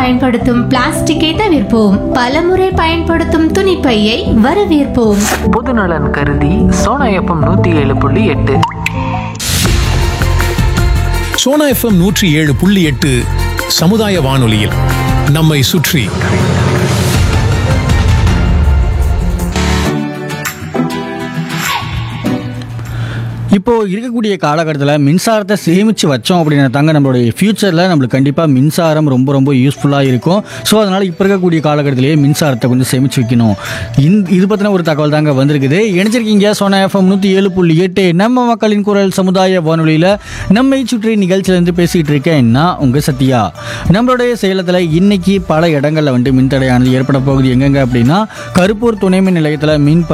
பயன்படுத்தும் பிளாஸ்டிக்கை தவிர்ப்போம் பலமுறை பயன்படுத்தும் துணிப்பையை வரவேற்போம் பொதுநலன் கருதி சோனா எஃப்எம் நூற்றி ஏழு புள்ளி எட்டு சோனா எஃப்எம் நூற்றி ஏழு புள்ளி எட்டு சமுதாய வானொலியில் நம்மை சுற்றி இப்போ இருக்கக்கூடிய காலகட்டத்தில் மின்சாரத்தை சேமித்து வச்சோம் அப்படின்னா தாங்க நம்மளுடைய ஃப்யூச்சரில் நம்மளுக்கு கண்டிப்பாக மின்சாரம் ரொம்ப ரொம்ப யூஸ்ஃபுல்லாக இருக்கும் ஸோ அதனால் இப்போ இருக்கக்கூடிய காலகட்டத்திலேயே மின்சாரத்தை கொஞ்சம் சேமித்து வைக்கணும் இந்த இது பற்றின ஒரு தகவல் தாங்க வந்திருக்குது இணைச்சிருக்கீங்க சோனா எஃப்எம் நூற்றி ஏழு புள்ளி எட்டு நம்ம மக்களின் குரல் சமுதாய வானொலியில் நம்மை சுற்றி நிகழ்ச்சியிலேருந்து பேசிகிட்டு இருக்கேன் நான் உங்கள் சத்யா நம்மளுடைய சேலத்தில் இன்னைக்கு பல இடங்களில் வந்துட்டு மின்தடையானது ஏற்பட போகுது எங்கெங்க அப்படின்னா கருப்பூர் துணை மின் நிலையத்தில் மின்